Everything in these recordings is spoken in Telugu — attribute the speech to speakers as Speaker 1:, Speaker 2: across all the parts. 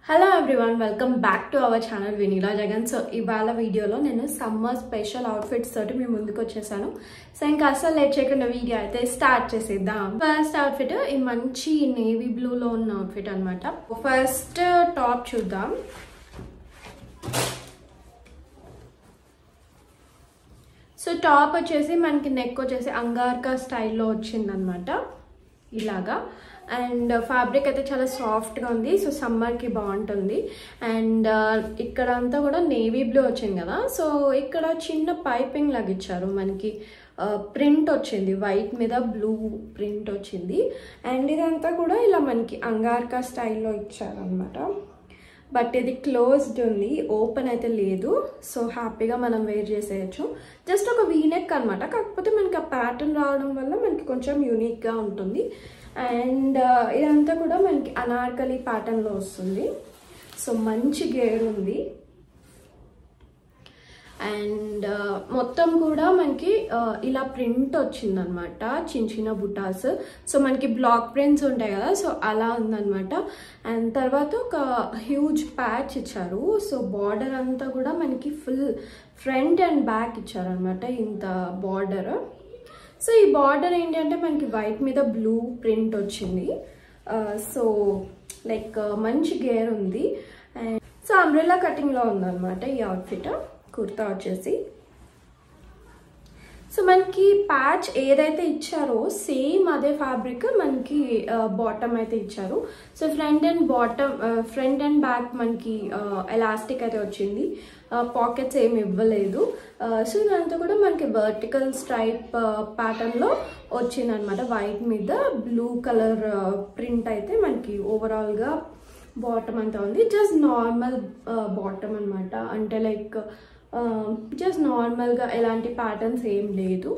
Speaker 1: hello everyone welcome back to our channel Vineela Jagan so ఇవాళ వీడియోలో నేను సమ్మర్ స్పెషల్ అవుట్ఫిట్స్ తోటి మీ ముందుకు వచ్చేసాను సో ఇంకా అసలు లేట్ చేయకుండా వీడియో అయితే స్టార్ట్ చేసేద్దాం ఫస్ట్ అవుట్ఫిట్ ఈ మంచి నేవీ బ్లూలో ఉన్న అవుట్ఫిట్ అనమాట ఫస్ట్ టాప్ చూద్దాం సో టాప్ వచ్చేసి మనకి నెక్ వచ్చేసి అంగార్కా స్టైల్లో వచ్చిందనమాట ఇలాగా అండ్ ఫ్యాబ్రిక్ అయితే చాలా సాఫ్ట్గా ఉంది సో సమ్మర్కి బాగుంటుంది అండ్ ఇక్కడ అంతా కూడా నేవీ బ్లూ వచ్చింది కదా సో ఇక్కడ చిన్న పైపింగ్ లాగా ఇచ్చారు మనకి ప్రింట్ వచ్చింది వైట్ మీద బ్లూ ప్రింట్ వచ్చింది అండ్ ఇదంతా కూడా ఇలా మనకి అంగార్కా స్టైల్లో ఇచ్చారనమాట బట్ ఇది క్లోజ్డ్ ఉంది ఓపెన్ అయితే లేదు సో హ్యాపీగా మనం వేర్ చేసేయచ్చు జస్ట్ ఒక వీనెక్ అనమాట కాకపోతే మనకి ఆ ప్యాటర్న్ రావడం వల్ల మనకి కొంచెం యూనిక్గా ఉంటుంది అండ్ ఇదంతా కూడా మనకి అనార్కలి ప్యాటర్న్లో వస్తుంది సో మంచి గేర్ ఉంది అండ్ మొత్తం కూడా మనకి ఇలా ప్రింట్ వచ్చిందనమాట చిన్న చిన్న బుటాస్ సో మనకి బ్లాక్ ప్రింట్స్ ఉంటాయి కదా సో అలా ఉందనమాట అండ్ తర్వాత ఒక హ్యూజ్ ప్యాచ్ ఇచ్చారు సో బార్డర్ అంతా కూడా మనకి ఫుల్ ఫ్రంట్ అండ్ బ్యాక్ ఇచ్చారనమాట ఇంత బార్డర్ సో ఈ బార్డర్ ఏంటంటే మనకి వైట్ మీద బ్లూ ప్రింట్ వచ్చింది సో లైక్ మంచి గేర్ ఉంది అండ్ సో అంబ్రెల్లా కటింగ్లో ఉందన్నమాట ఈ అవుట్ఫిట్ కుర్తా వచ్చేసి సో మనకి ప్యాచ్ ఏదైతే ఇచ్చారో సేమ్ అదే ఫ్యాబ్రిక్ మనకి బాటమ్ అయితే ఇచ్చారు so front and bottom front and back మనకి ఎలాస్టిక్ అయితే వచ్చింది పాకెట్స్ ఏమి ఇవ్వలేదు సో ఇదంతా కూడా మనకి వర్టికల్ స్ట్రైప్ ప్యాటర్న్లో వచ్చింది అనమాట వైట్ మీద బ్లూ కలర్ ప్రింట్ అయితే మనకి ఓవరాల్గా బాటమ్ అంతా ఉంది జస్ట్ నార్మల్ బాటమ్ అనమాట అంటే లైక్ జస్ట్ నార్మల్గా ఎలాంటి ప్యాటర్న్స్ ఏం లేదు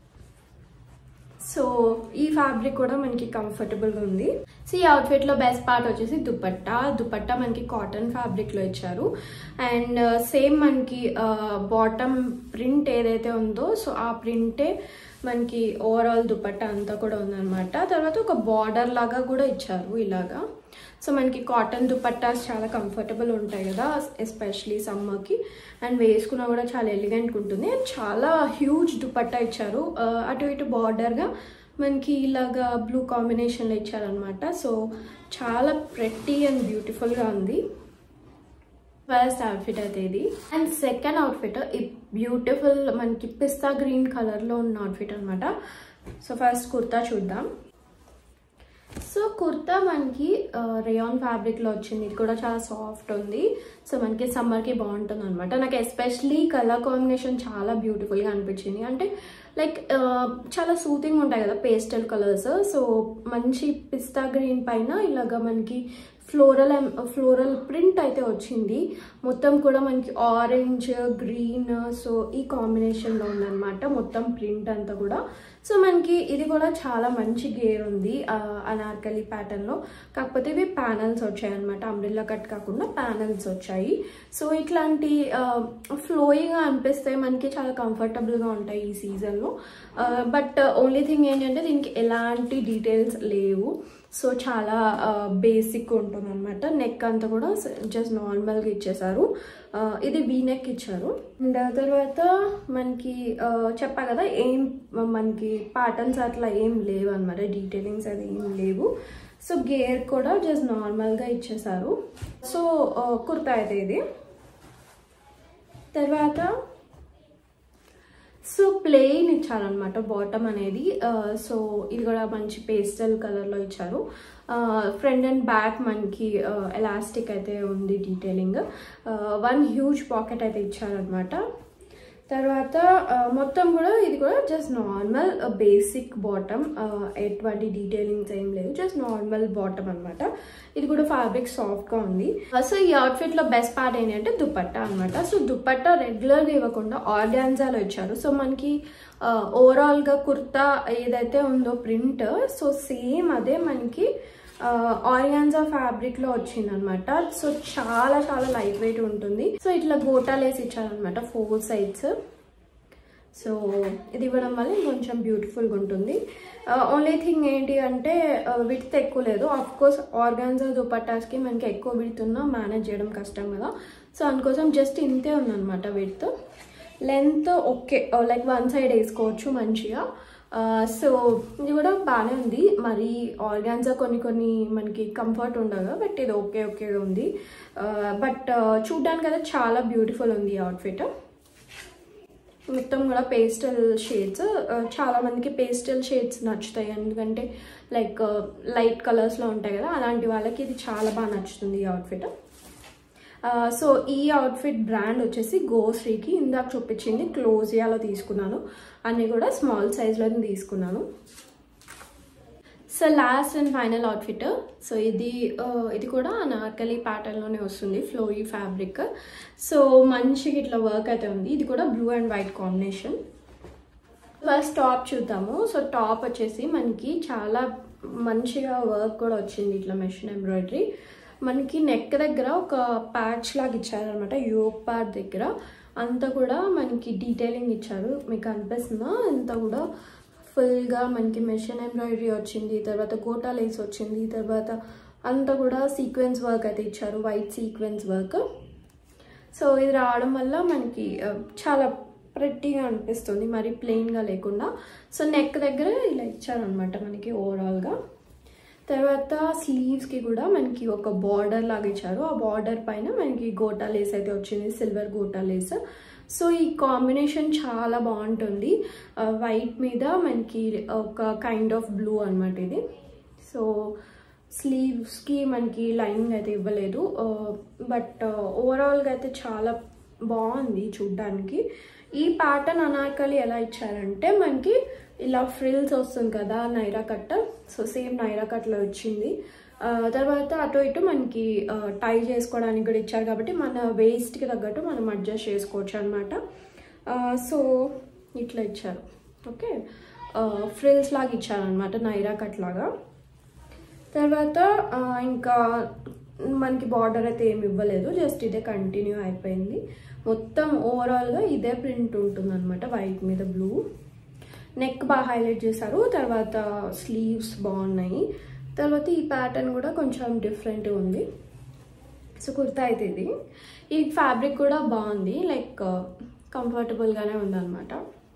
Speaker 1: సో ఈ ఫ్యాబ్రిక్ కూడా మనకి కంఫర్టబుల్గా ఉంది సో ఈ అవుట్ఫిట్లో బెస్ట్ పార్ట్ వచ్చేసి దుపట్టా దుపట్టా మనకి కాటన్ ఫ్యాబ్రిక్లో ఇచ్చారు అండ్ సేమ్ మనకి బాటమ్ ప్రింట్ ఏదైతే ఉందో సో ఆ ప్రింటే మనకి ఓవరాల్ దుపట్టా అంతా కూడా ఉందన్నమాట తర్వాత ఒక బార్డర్ లాగా కూడా ఇచ్చారు ఇలాగా సో మనకి కాటన్ దుపట్టాస్ చాలా కంఫర్టబుల్ ఉంటాయి కదా ఎస్పెషలీ సమ్మర్కి అండ్ వేసుకున్నా కూడా చాలా ఎలిగెంట్గా ఉంటుంది అండ్ చాలా హ్యూజ్ దుపట్టా ఇచ్చారు అటు ఇటు బార్డర్గా మనకి ఇలాగా బ్లూ కాంబినేషన్లో ఇచ్చారనమాట సో చాలా ప్రెట్టి అండ్ బ్యూటిఫుల్గా ఉంది ఫస్ట్ అవుట్ఫిట్ అయితే ఇది అండ్ సెకండ్ అవుట్ఫిట్ ఈ బ్యూటిఫుల్ మనకి పిస్తా గ్రీన్ కలర్లో ఉన్న అవుట్ఫిట్ అనమాట సో ఫస్ట్ కుర్తా చూద్దాం సో కుర్తా మనకి రేయాన్ ఫ్యాబ్రిక్లో వచ్చింది ఇది కూడా చాలా సాఫ్ట్ ఉంది సో మనకి సమ్మర్కి బాగుంటుంది అనమాట నాకు ఎస్పెషలీ కలర్ కాంబినేషన్ చాలా బ్యూటిఫుల్గా అనిపించింది అంటే లైక్ చాలా సూతింగ్ ఉంటాయి కదా పేస్టల్ కలర్స్ సో మంచి పిస్తా గ్రీన్ పైన ఇలాగా మనకి ఫ్లోరల్ ఫ్లోరల్ ప్రింట్ అయితే వచ్చింది మొత్తం కూడా మనకి ఆరెంజ్ గ్రీన్ సో ఈ కాంబినేషన్లో ఉందన్నమాట మొత్తం ప్రింట్ అంతా కూడా సో మనకి ఇది కూడా చాలా మంచి గేర్ ఉంది అనార్కలి ప్యాటర్న్లో కాకపోతే ఇవి ప్యానల్స్ వచ్చాయి అనమాట అంబ్రిల్లా కట్ కాకుండా ప్యానల్స్ వచ్చాయి సో ఇట్లాంటి ఫ్లోయింగ్గా అనిపిస్తే మనకి చాలా కంఫర్టబుల్గా ఉంటాయి ఈ సీజన్లో బట్ ఓన్లీ థింగ్ ఏంటంటే దీనికి ఎలాంటి డీటెయిల్స్ లేవు సో చాలా బేసిక్ ఉంటుంది అనమాట నెక్ అంతా కూడా జస్ట్ నార్మల్గా ఇచ్చేసారు ఇది వీ నెక్ ఇచ్చారు అండ్ తర్వాత మనకి చెప్పా కదా ఏం మనకి ప్యాటర్న్స్ అట్లా ఏం లేవు అనమాట డీటెయిలింగ్స్ అది ఏం లేవు సో గేర్ కూడా జస్ట్ నార్మల్గా ఇచ్చేసారు సో కుర్తా అయితే ఇది తర్వాత సో ప్లెయిన్ ఇచ్చారనమాట బాటమ్ అనేది సో ఇది కూడా మంచి పేస్టల్ కలర్లో ఇచ్చారు ఫ్రంట్ అండ్ బ్యాక్ మనకి ఎలాస్టిక్ అయితే ఉంది డీటెయిలింగ్ వన్ హ్యూజ్ పాకెట్ అయితే ఇచ్చారనమాట తర్వాత మొత్తం కూడా ఇది కూడా జస్ట్ నార్మల్ బేసిక్ బాటమ్ ఎటువంటి డీటెయిలింగ్స్ ఏం లేదు జస్ట్ నార్మల్ బాటమ్ అనమాట ఇది కూడా ఫ్యాబ్రిక్ సాఫ్ట్గా ఉంది సో ఈ అవుట్ఫిట్లో బెస్ట్ పార్ట్ ఏంటంటే దుపట్టా అనమాట సో దుపట్టా రెగ్యులర్గా ఇవ్వకుండా ఆర్గాన్జాలో ఇచ్చారు సో మనకి ఓవరాల్గా కుర్తా ఏదైతే ఉందో ప్రింట్ సో సేమ్ అదే మనకి ఆరియాన్జా ఫ్యాబ్రిక్ లో వచ్చింది అనమాట సో చాలా చాలా లైట్ వెయిట్ ఉంటుంది సో ఇట్లా గోటాలు వేసి ఇచ్చారనమాట ఫోర్ సైడ్స్ సో ఇది ఇవ్వడం వల్ల కొంచెం బ్యూటిఫుల్గా ఉంటుంది ఓన్లీ థింగ్ ఏంటి అంటే విడ్త్ ఎక్కువ లేదు ఆఫ్ కోర్స్ ఆర్గాన్జా దుపట్టాస్కి మనకి ఎక్కువ విడ్త్ ఉన్నా మేనేజ్ చేయడం కష్టం కదా సో అందుకోసం జస్ట్ ఇంతే ఉందన్నమాట width length okay like one side వేసుకోవచ్చు మంచిగా సో ఇది కూడా బాగానే ఉంది మరి ఆర్గాన్జా కొన్ని కొన్ని మనకి కంఫర్ట్ ఉండదు బట్ ఇది ఓకే ఓకే ఉంది బట్ చూడ్డానికి అయితే చాలా బ్యూటిఫుల్ ఉంది ఈ అవుట్ఫిట్ మొత్తం కూడా పేస్టల్ షేడ్స్ చాలా మందికి పేస్టల్ షేడ్స్ నచ్చుతాయి ఎందుకంటే లైక్ లైట్ కలర్స్లో ఉంటాయి కదా అలాంటి వాళ్ళకి ఇది చాలా బాగా నచ్చుతుంది ఈ అవుట్ఫిట్ సో ఈ అవుట్ఫిట్ బ్రాండ్ వచ్చేసి గోశ్రీకి ఇందాక చూపించింది క్లోజియాలో తీసుకున్నాను అన్నీ కూడా స్మాల్ సైజ్లో తీసుకున్నాను so last and final outfit so ఇది ఇది కూడా అనార్కలి ప్యాటర్న్లోనే వస్తుంది ఫ్లోయి ఫ్యాబ్రిక్ సో మంచిగా ఇట్లా వర్క్ అయితే ఉంది ఇది కూడా blue and white combination first top చూద్దాము సో టాప్ వచ్చేసి మనకి చాలా మంచిగా వర్క్ కూడా వచ్చింది ఇట్లా మెషిన్ ఎంబ్రాయిడరీ మనకి నెక్ దగ్గర ఒక ప్యాచ్ లాగా ఇచ్చారనమాట యోగ్ ప్యాడ్ దగ్గర అంతా కూడా మనకి డీటెయిలింగ్ ఇచ్చారు మీకు అనిపిస్తుందా అంతా కూడా ఫుల్గా మనకి మెషిన్ ఎంబ్రాయిడరీ వచ్చింది తర్వాత కోటా లేస్ వచ్చింది తర్వాత అంతా కూడా సీక్వెన్స్ వర్క్ అయితే ఇచ్చారు వైట్ సీక్వెన్స్ వర్క్ సో ఇది రావడం వల్ల మనకి చాలా ప్రెట్టీగా అనిపిస్తుంది మరి ప్లెయిన్గా లేకుండా సో నెక్ దగ్గర ఇలా ఇచ్చారనమాట మనకి ఓవరాల్గా తర్వాత స్లీవ్స్కి కూడా మనకి ఒక బార్డర్ లాగా ఇచ్చారు ఆ బార్డర్ పైన మనకి గోటా లేస్ అయితే వచ్చింది సిల్వర్ గోటా లేస్ సో ఈ కాంబినేషన్ చాలా బాగుంటుంది వైట్ మీద మనకి ఒక కైండ్ ఆఫ్ బ్లూ అనమాట ఇది సో స్లీవ్స్కి మనకి లైనింగ్ అయితే ఇవ్వలేదు బట్ ఓవరాల్గా అయితే చాలా బాగుంది చూడ్డానికి ఈ ప్యాటర్న్ అనార్కలి ఎలా ఇచ్చారంటే మనకి ఇలా ఫ్రిల్స్ వస్తుంది కదా Naira cut so same Naira కట్లో వచ్చింది తర్వాత అటు ఇటు మనకి టై చేసుకోవడానికి కూడా ఇచ్చారు కాబట్టి మన వేస్ట్కి తగ్గట్టు మనం అడ్జస్ట్ చేసుకోవచ్చు అనమాట సో ఇట్లా ఇచ్చారు ఓకే ఫ్రిల్స్ లాగా ఇచ్చారనమాట నైరా కట్ లాగా తర్వాత ఇంకా మనకి బార్డర్ అయితే ఏమి ఇవ్వలేదు జస్ట్ ఇదే కంటిన్యూ అయిపోయింది మొత్తం ఓవరాల్గా ఇదే ప్రింట్ ఉంటుంది అనమాట వైట్ మీద బ్లూ నెక్ బాగా హైలైట్ చేశారు తర్వాత స్లీవ్స్ బాగున్నాయి తర్వాత ఈ ప్యాటర్న్ కూడా కొంచెం డిఫరెంట్ ఉంది సో కుర్తా అయితే ఇది ఈ ఫ్యాబ్రిక్ కూడా బాగుంది లైక్ కంఫర్టబుల్గానే ఉందన్నమాట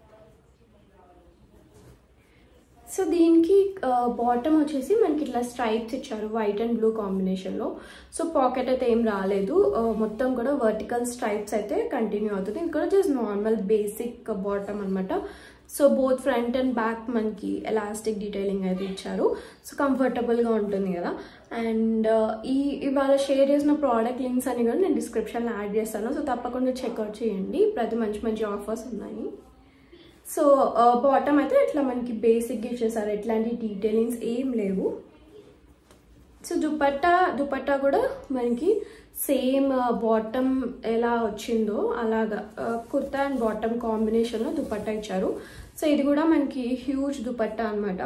Speaker 1: సో దీనికి బాటమ్ వచ్చేసి మనకి ఇట్లా స్ట్రైప్స్ ఇచ్చారు వైట్ అండ్ బ్లూ కాంబినేషన్లో సో పాకెట్ అయితే ఏం రాలేదు మొత్తం కూడా వర్టికల్ స్ట్రైప్స్ అయితే కంటిన్యూ అవుతుంది ఇది కూడా జస్ట్ నార్మల్ బేసిక్ బాటమ్ అనమాట so both front and back మనకి ఎలాస్టిక్ డీటెయిలింగ్ అయితే ఇచ్చారు సో కంఫర్టబుల్గా ఉంటుంది కదా అండ్ ఈ ఇవాళ షేర్ చేసిన ప్రోడక్ట్ లింక్స్ అని కూడా నేను డిస్క్రిప్షన్లో యాడ్ చేస్తాను సో తప్పకుండా చెక్అవుట్ చేయండి ప్రతి మంచి మంచి ఆఫర్స్ ఉన్నాయి సో బాటమ్ అయితే ఇట్లా మనకి బేసిక్గా ఇచ్చేసారు ఎట్లాంటి డీటెయిలింగ్స్ ఏం లేవు సో దుపట్టా దుపట్టా కూడా మనకి సేమ్ బాటమ్ ఎలా వచ్చిందో అలాగా కుర్తా అండ్ బాటమ్ కాంబినేషన్లో దుపట్టా ఇచ్చారు సో ఇది కూడా మనకి హ్యూజ్ దుపట్టా అనమాట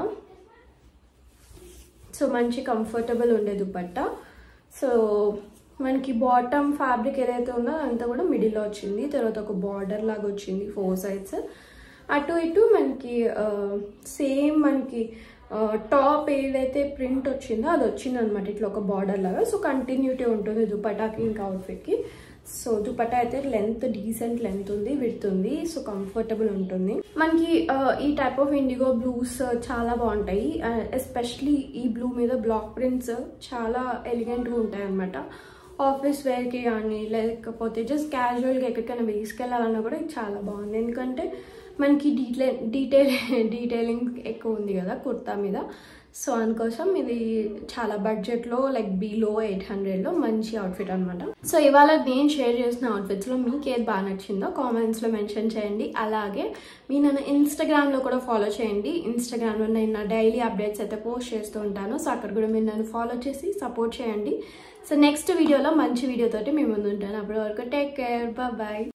Speaker 1: సో మంచి కంఫర్టబుల్ ఉండే దుపట్టా సో మనకి బాటమ్ ఫ్యాబ్రిక్ ఏదైతే ఉందో అదంతా కూడా మిడిల్లో వచ్చింది తర్వాత ఒక బార్డర్ లాగా వచ్చింది ఫోర్ సైడ్స్ అటు ఇటు మనకి సేమ్ మనకి టాప్ ఏదైతే ప్రింట్ వచ్చిందో అది వచ్చింది అనమాట ఇట్లా ఒక బార్డర్ లాగా సో కంటిన్యూటీ ఉంటుంది దుపటాకి ఇంకా అవుట్ఫిట్కి సో దుపట్టా అయితే లెంత్ డీసెంట్ లెంత్ ఉంది విడ్త్ ఉంది సో కంఫర్టబుల్ ఉంటుంది మనకి ఈ టైప్ ఆఫ్ ఇండిగో బ్లూస్ చాలా బాగుంటాయి ఎస్పెషలీ ఈ బ్లూ మీద బ్లాక్ ప్రింట్స్ చాలా ఎలిగెంట్గా ఉంటాయి అనమాట ఆఫీస్ వేర్కి కానీ లేకపోతే జస్ట్ క్యాజువల్గా ఎక్కడికైనా వేసుకెళ్ళాలన్నా కూడా ఇది చాలా బాగుంది ఎందుకంటే మనకి డీటెయిల్ డీటెయిల్ డీటెయిలింగ్ ఎక్కువ ఉంది కదా కుర్తా మీద సో అందుకోసం ఇది చాలా బడ్జెట్లో లైక్ బిలో ఎయిట్ హండ్రెడ్లో మంచి అవుట్ఫిట్ అనమాట సో ఇవాళ నేను షేర్ చేసిన అవుట్ఫిట్స్లో మీకు ఏది బాగా నచ్చిందో కామెంట్స్లో మెన్షన్ చేయండి అలాగే మీ నన్ను ఇన్స్టాగ్రామ్లో కూడా ఫాలో చేయండి ఇన్స్టాగ్రామ్లో నేను నా డైలీ అప్డేట్స్ అయితే పోస్ట్ చేస్తూ ఉంటాను సో అక్కడ కూడా మీరు నన్ను ఫాలో చేసి సపోర్ట్ చేయండి సో నెక్స్ట్ వీడియోలో మంచి వీడియోతోటి మీ ముందు ఉంటాను అప్పటి వరకు టేక్ కేర్ బాయ్